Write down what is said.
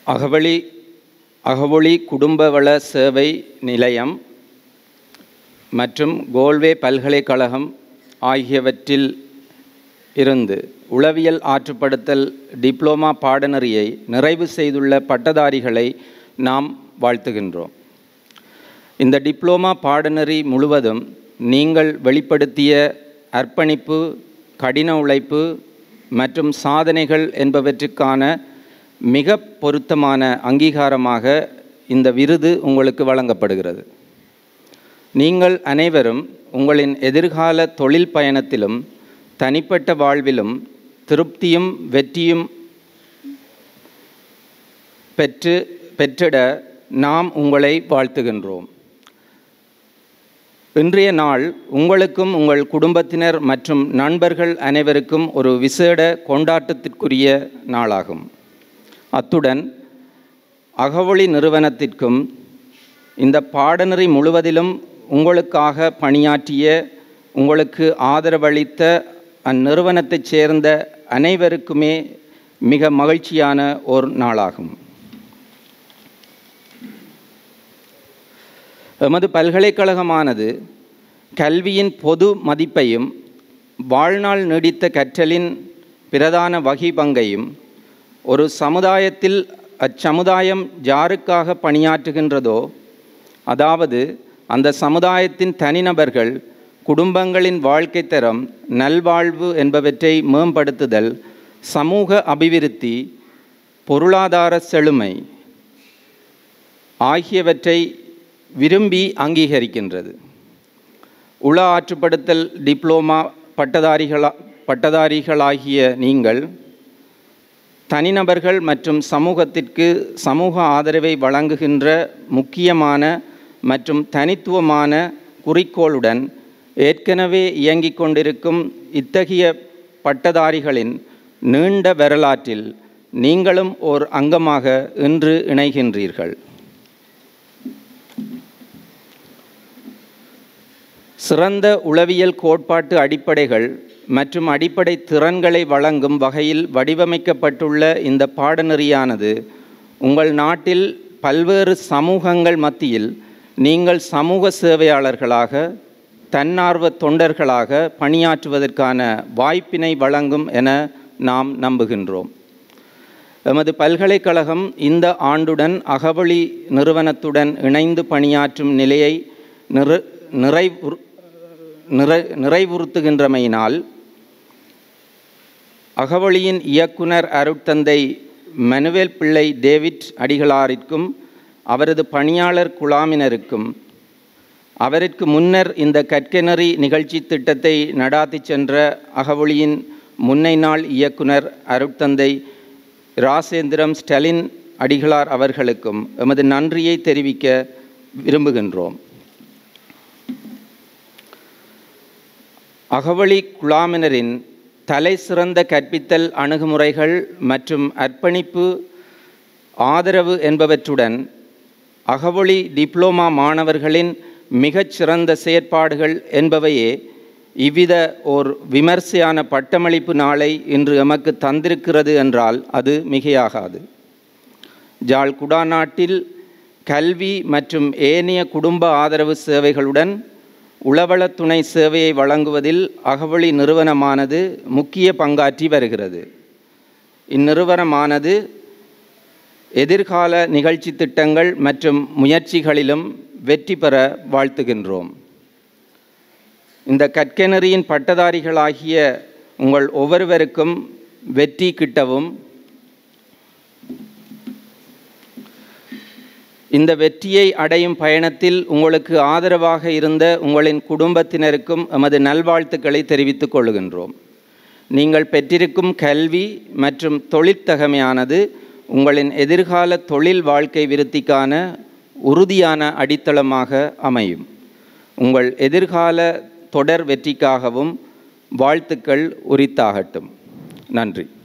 அகவழி அகவொளி குடும்ப வள சேவை நிலையம் மற்றும் கோல்வே பல்கலைக்கழகம் ஆகியவற்றில் இருந்து உளவியல் ஆற்றுப்படுத்தல் டிப்ளோமா பாடநெறியை நிறைவு செய்துள்ள பட்டதாரிகளை நாம் வாழ்த்துகின்றோம் இந்த டிப்ளோமா பாடநெறி முழுவதும் நீங்கள் வெளிப்படுத்திய அர்ப்பணிப்பு கடின உழைப்பு மற்றும் சாதனைகள் என்பவற்றுக்கான மிக பொருத்தமான அங்கீகாரமாக இந்த விருது உங்களுக்கு வழங்கப்படுகிறது நீங்கள் அனைவரும் உங்களின் எதிர்கால தொழில் பயணத்திலும் தனிப்பட்ட வாழ்விலும் திருப்தியும் வெற்றியும் பெற்று பெற்றிட நாம் உங்களை வாழ்த்துகின்றோம் இன்றைய நாள் உங்களுக்கும் உங்கள் குடும்பத்தினர் மற்றும் நண்பர்கள் அனைவருக்கும் ஒரு விசேட கொண்டாட்டத்திற்குரிய நாளாகும் அத்துடன் அகவொளி நிறுவனத்திற்கும் இந்த பாடநெறி முழுவதிலும் உங்களுக்காக பணியாற்றிய உங்களுக்கு ஆதரவளித்த அந்நிறுவனத்தைச் சேர்ந்த அனைவருக்குமே மிக மகிழ்ச்சியான ஒரு நாளாகும் எமது பல்கலைக்கழகமானது கல்வியின் பொது மதிப்பையும் வாழ்நாள் நீடித்த கற்றலின் பிரதான வகை பங்கையும் ஒரு சமுதாயத்தில் அச்சமுதாயம் யாருக்காக பணியாற்றுகின்றதோ அதாவது அந்த சமுதாயத்தின் தனிநபர்கள் குடும்பங்களின் வாழ்க்கை தரம் நல்வாழ்வு என்பவற்றை மேம்படுத்துதல் சமூக அபிவிருத்தி பொருளாதார செழுமை ஆகியவற்றை விரும்பி அங்கீகரிக்கின்றது உள ஆற்றுப்படுத்தல் டிப்ளோமா பட்டதாரிகளா பட்டதாரிகளாகிய நீங்கள் தனிநபர்கள் மற்றும் சமூகத்திற்கு சமூக ஆதரவை வழங்குகின்ற முக்கியமான மற்றும் தனித்துவமான குறிக்கோளுடன் ஏற்கனவே இயங்கிக் கொண்டிருக்கும் இத்தகைய பட்டதாரிகளின் நீண்ட வரலாற்றில் நீங்களும் ஓர் அங்கமாக இன்று இணைகின்றீர்கள் சிறந்த உளவியல் கோட்பாட்டு அடிப்படைகள் மற்றும் அடிப்படை திறன்களை வழங்கும் வகையில் வடிவமைக்கப்பட்டுள்ள இந்த பாடநெறியானது உங்கள் நாட்டில் பல்வேறு சமூகங்கள் மத்தியில் நீங்கள் சமூக சேவையாளர்களாக தன்னார்வ தொண்டர்களாக பணியாற்றுவதற்கான வாய்ப்பினை வழங்கும் என நாம் நம்புகின்றோம் எமது பல்கலைக்கழகம் இந்த ஆண்டுடன் அகவழி நிறுவனத்துடன் இணைந்து பணியாற்றும் நிலையை நிறு நிறைவு நிறை நிறைவுறுத்துகின்றமையினால் அகவழியின் இயக்குனர் அருட்தந்தை மனுவேல் பிள்ளை டேவிட் அடிகளாரிற்கும் அவரது பணியாளர் குழாமினருக்கும் அவருக்கு முன்னர் இந்த கற்கனரி நிகழ்ச்சி திட்டத்தை நடாத்தி சென்ற அகவொளியின் முன்னை நாள் இயக்குனர் அருட்தந்தை ராசேந்திரம் ஸ்டலின் அடிகளார் அவர்களுக்கும் எமது நன்றியை தெரிவிக்க விரும்புகின்றோம் அகவழி குழாமினரின் தலை சிறந்த கற்பித்தல் அணுகுமுறைகள் மற்றும் அர்ப்பணிப்பு ஆதரவு என்பவற்றுடன் அகவொளி டிப்ளோமா மாணவர்களின் மிகச்சிறந்த செயற்பாடுகள் என்பவையே இவ்வித ஓர் விமர்சையான பட்டமளிப்பு நாளை இன்று எமக்கு தந்திருக்கிறது என்றால் அது மிகையாகாது ஜாழ் குடாநாட்டில் கல்வி மற்றும் ஏனைய குடும்ப ஆதரவு சேவைகளுடன் உளவள துணை சேவையை வழங்குவதில் அகவழி நிறுவனமானது முக்கிய பங்காற்றி வருகிறது இந்நிறுவனமானது எதிர்கால நிகழ்ச்சி திட்டங்கள் மற்றும் முயற்சிகளிலும் வெற்றி பெற வாழ்த்துகின்றோம் இந்த கற்கனரியின் பட்டதாரிகளாகிய உங்கள் ஒவ்வொருவருக்கும் வெற்றி கிட்டவும் இந்த வெற்றியை அடையும் பயணத்தில் உங்களுக்கு ஆதரவாக இருந்த உங்களின் குடும்பத்தினருக்கும் எமது நல்வாழ்த்துக்களை தெரிவித்துக் கொள்கின்றோம் நீங்கள் பெற்றிருக்கும் கல்வி மற்றும் தொழிற்தகமையானது உங்களின் எதிர்கால தொழில் வாழ்க்கை விருத்திக்கான உறுதியான அடித்தளமாக அமையும் உங்கள் எதிர்கால தொடர் வெற்றிக்காகவும் வாழ்த்துக்கள் உரித்தாகட்டும் நன்றி